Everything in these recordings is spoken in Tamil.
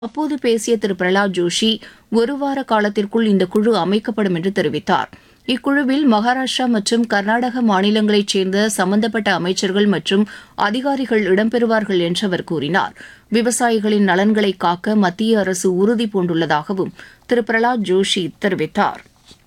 அப்போது பேசிய திரு பிரகலாத் ஜோஷி ஒரு வார காலத்திற்குள் இந்த குழு அமைக்கப்படும் என்று தெரிவித்தார் இக்குழுவில் மகாராஷ்டிரா மற்றும் கர்நாடக மாநிலங்களைச் சேர்ந்த சம்பந்தப்பட்ட அமைச்சர்கள் மற்றும் அதிகாரிகள் இடம்பெறுவார்கள் என்று அவர் கூறினார் விவசாயிகளின் நலன்களை காக்க மத்திய அரசு உறுதி பூண்டுள்ளதாகவும் திரு பிரகலாத் ஜோஷி தெரிவித்தார்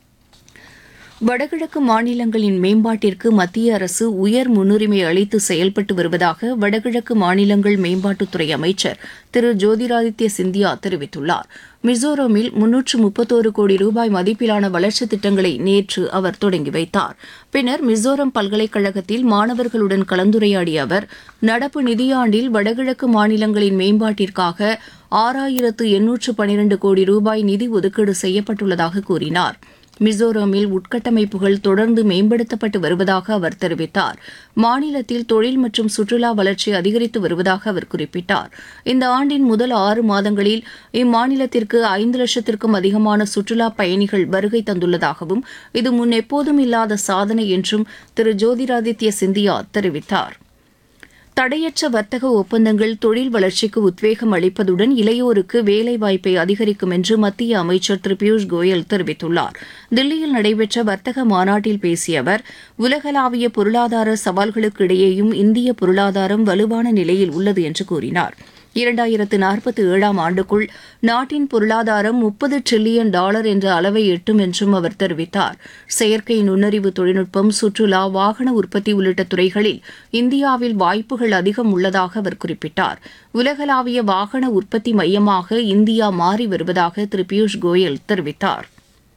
வடகிழக்கு மாநிலங்களின் மேம்பாட்டிற்கு மத்திய அரசு உயர் முன்னுரிமை அளித்து செயல்பட்டு வருவதாக வடகிழக்கு மாநிலங்கள் மேம்பாட்டுத்துறை அமைச்சர் திரு ஜோதிராதித்ய சிந்தியா தெரிவித்துள்ளார் மிசோரமில் முன்னூற்று முப்பத்தோரு கோடி ரூபாய் மதிப்பிலான வளர்ச்சித் திட்டங்களை நேற்று அவர் தொடங்கி வைத்தார் பின்னர் மிசோரம் பல்கலைக்கழகத்தில் மாணவர்களுடன் கலந்துரையாடிய அவர் நடப்பு நிதியாண்டில் வடகிழக்கு மாநிலங்களின் மேம்பாட்டிற்காக ஆறாயிரத்து எண்ணூற்று பனிரண்டு கோடி ரூபாய் நிதி ஒதுக்கீடு செய்யப்பட்டுள்ளதாக கூறினார் மிசோரமில் உட்கட்டமைப்புகள் தொடர்ந்து மேம்படுத்தப்பட்டு வருவதாக அவர் தெரிவித்தார் மாநிலத்தில் தொழில் மற்றும் சுற்றுலா வளர்ச்சி அதிகரித்து வருவதாக அவர் குறிப்பிட்டார் இந்த ஆண்டின் முதல் ஆறு மாதங்களில் இம்மாநிலத்திற்கு ஐந்து லட்சத்திற்கும் அதிகமான சுற்றுலா பயணிகள் வருகை தந்துள்ளதாகவும் இது முன் எப்போதும் இல்லாத சாதனை என்றும் திரு ஜோதிராதித்ய சிந்தியா தெரிவித்தார் தடையற்ற வர்த்தக ஒப்பந்தங்கள் தொழில் வளர்ச்சிக்கு உத்வேகம் அளிப்பதுடன் இளையோருக்கு வேலைவாய்ப்பை அதிகரிக்கும் என்று மத்திய அமைச்சர் திரு பியூஷ் கோயல் தெரிவித்துள்ளார் தில்லியில் நடைபெற்ற வர்த்தக மாநாட்டில் பேசிய அவர் உலகளாவிய பொருளாதார சவால்களுக்கு இடையேயும் இந்திய பொருளாதாரம் வலுவான நிலையில் உள்ளது என்று கூறினார் இரண்டாயிரத்து நாற்பத்தி ஏழாம் ஆண்டுக்குள் நாட்டின் பொருளாதாரம் முப்பது டிரில்லியன் டாலர் என்ற அளவை எட்டும் என்றும் அவர் தெரிவித்தார் செயற்கை நுண்ணறிவு தொழில்நுட்பம் சுற்றுலா வாகன உற்பத்தி உள்ளிட்ட துறைகளில் இந்தியாவில் வாய்ப்புகள் அதிகம் உள்ளதாக அவர் குறிப்பிட்டார் உலகளாவிய வாகன உற்பத்தி மையமாக இந்தியா மாறி வருவதாக திரு பியூஷ் கோயல் தெரிவித்தார்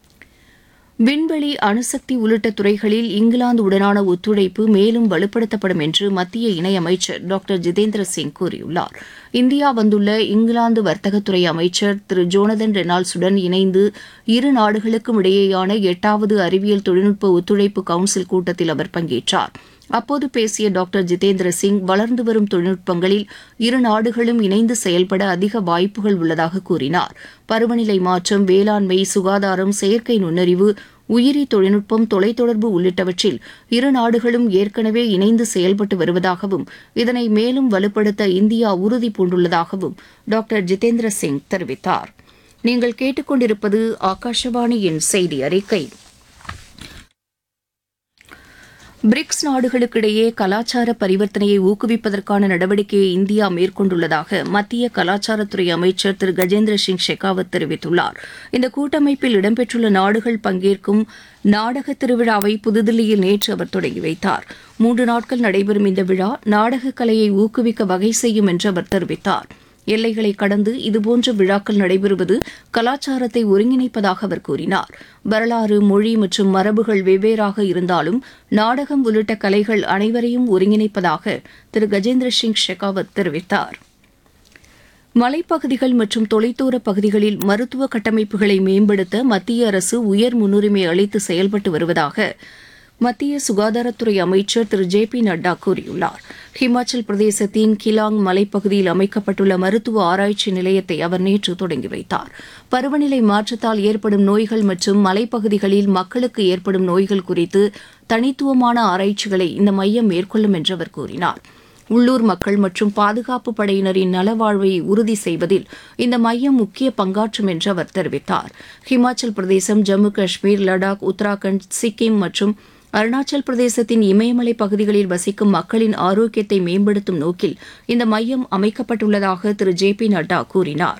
விண்வெளி அணுசக்தி உள்ளிட்ட துறைகளில் இங்கிலாந்து உடனான ஒத்துழைப்பு மேலும் வலுப்படுத்தப்படும் என்று மத்திய இணையமைச்சர் டாக்டர் ஜிதேந்திர சிங் கூறியுள்ளார் இந்தியா வந்துள்ள இங்கிலாந்து வர்த்தகத்துறை அமைச்சர் திரு ஜோனதன் ரெனால்ட்ஸுடன் இணைந்து இரு நாடுகளுக்கும் இடையேயான எட்டாவது அறிவியல் தொழில்நுட்ப ஒத்துழைப்பு கவுன்சில் கூட்டத்தில் அவர் பங்கேற்றார் அப்போது பேசிய டாக்டர் ஜிதேந்திர சிங் வளர்ந்து வரும் தொழில்நுட்பங்களில் இரு நாடுகளும் இணைந்து செயல்பட அதிக வாய்ப்புகள் உள்ளதாக கூறினார் பருவநிலை மாற்றம் வேளாண்மை சுகாதாரம் செயற்கை நுண்ணறிவு உயிரி தொழில்நுட்பம் தொலைத்தொடர்பு உள்ளிட்டவற்றில் இரு நாடுகளும் ஏற்கனவே இணைந்து செயல்பட்டு வருவதாகவும் இதனை மேலும் வலுப்படுத்த இந்தியா உறுதி பூண்டுள்ளதாகவும் டாக்டர் ஜிதேந்திர சிங் தெரிவித்தார் நீங்கள் கேட்டுக்கொண்டிருப்பது ஆகாஷவாணியின் செய்தி அறிக்கை பிரிக்ஸ் நாடுகளுக்கிடையே கலாச்சார பரிவர்த்தனையை ஊக்குவிப்பதற்கான நடவடிக்கையை இந்தியா மேற்கொண்டுள்ளதாக மத்திய கலாச்சாரத்துறை அமைச்சர் திரு கஜேந்திர சிங் ஷெகாவத் தெரிவித்துள்ளார் இந்த கூட்டமைப்பில் இடம்பெற்றுள்ள நாடுகள் பங்கேற்கும் நாடக திருவிழாவை புதுதில்லியில் நேற்று அவர் தொடங்கி வைத்தார் மூன்று நாட்கள் நடைபெறும் இந்த விழா நாடகக் கலையை ஊக்குவிக்க வகை செய்யும் என்று அவர் தெரிவித்தார் எல்லைகளை கடந்து இதுபோன்ற விழாக்கள் நடைபெறுவது கலாச்சாரத்தை ஒருங்கிணைப்பதாக அவர் கூறினார் வரலாறு மொழி மற்றும் மரபுகள் வெவ்வேறாக இருந்தாலும் நாடகம் உள்ளிட்ட கலைகள் அனைவரையும் ஒருங்கிணைப்பதாக திரு கஜேந்திர சிங் ஷெகாவத் தெரிவித்தார் மலைப்பகுதிகள் மற்றும் தொலைதூர பகுதிகளில் மருத்துவ கட்டமைப்புகளை மேம்படுத்த மத்திய அரசு உயர் முன்னுரிமை அளித்து செயல்பட்டு வருவதாக மத்திய சுகாதாரத்துறை அமைச்சர் திரு ஜே பி நட்டா கூறியுள்ளார் ஹிமாச்சல் பிரதேசத்தின் கிலாங் மலைப்பகுதியில் அமைக்கப்பட்டுள்ள மருத்துவ ஆராய்ச்சி நிலையத்தை அவர் நேற்று தொடங்கி வைத்தார் பருவநிலை மாற்றத்தால் ஏற்படும் நோய்கள் மற்றும் மலைப்பகுதிகளில் மக்களுக்கு ஏற்படும் நோய்கள் குறித்து தனித்துவமான ஆராய்ச்சிகளை இந்த மையம் மேற்கொள்ளும் என்று அவர் கூறினார் உள்ளூர் மக்கள் மற்றும் பாதுகாப்பு படையினரின் நலவாழ்வை உறுதி செய்வதில் இந்த மையம் முக்கிய பங்காற்றும் என்று அவர் தெரிவித்தார் ஹிமாச்சல் பிரதேசம் ஜம்மு காஷ்மீர் லடாக் உத்தராகண்ட் சிக்கிம் மற்றும் அருணாச்சல் பிரதேசத்தின் இமயமலை பகுதிகளில் வசிக்கும் மக்களின் ஆரோக்கியத்தை மேம்படுத்தும் நோக்கில் இந்த மையம் அமைக்கப்பட்டுள்ளதாக திரு ஜே பி நட்டா கூறினார்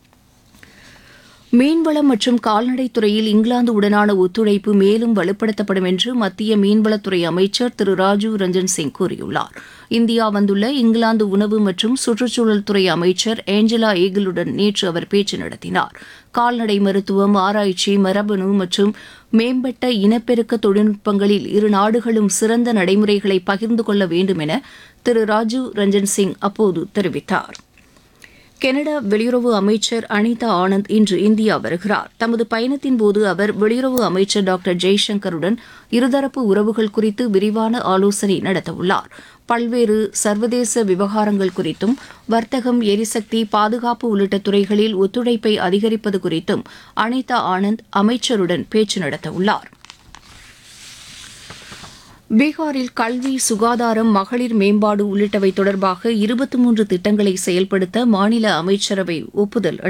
மீன்வளம் மற்றும் கால்நடைத் துறையில் இங்கிலாந்து உடனான ஒத்துழைப்பு மேலும் வலுப்படுத்தப்படும் என்று மத்திய மீன்வளத்துறை அமைச்சர் திரு ராஜீவ் ரஞ்சன் சிங் கூறியுள்ளார் இந்தியா வந்துள்ள இங்கிலாந்து உணவு மற்றும் சுற்றுச்சூழல் துறை அமைச்சர் ஏஞ்சலா ஏகிலுடன் நேற்று அவர் பேச்சு நடத்தினார் கால்நடை மருத்துவம் ஆராய்ச்சி மரபணு மற்றும் மேம்பட்ட இனப்பெருக்க தொழில்நுட்பங்களில் இரு நாடுகளும் சிறந்த நடைமுறைகளை பகிர்ந்து கொள்ள வேண்டும் என திரு ராஜீவ் ரஞ்சன் சிங் அப்போது தெரிவித்தார் கனடா வெளியுறவு அமைச்சர் அனிதா ஆனந்த் இன்று இந்தியா வருகிறார் தமது பயணத்தின் போது அவர் வெளியுறவு அமைச்சர் டாக்டர் ஜெய்சங்கருடன் இருதரப்பு உறவுகள் குறித்து விரிவான ஆலோசனை நடத்தவுள்ளார் பல்வேறு சர்வதேச விவகாரங்கள் குறித்தும் வர்த்தகம் எரிசக்தி பாதுகாப்பு உள்ளிட்ட துறைகளில் ஒத்துழைப்பை அதிகரிப்பது குறித்தும் அனிதா ஆனந்த் அமைச்சருடன் பேச்சு நடத்தவுள்ளார் பீகாரில் கல்வி சுகாதாரம் மகளிர் மேம்பாடு உள்ளிட்டவை தொடர்பாக இருபத்தி மூன்று திட்டங்களை செயல்படுத்த மாநில அமைச்சரவை ஒப்புதல்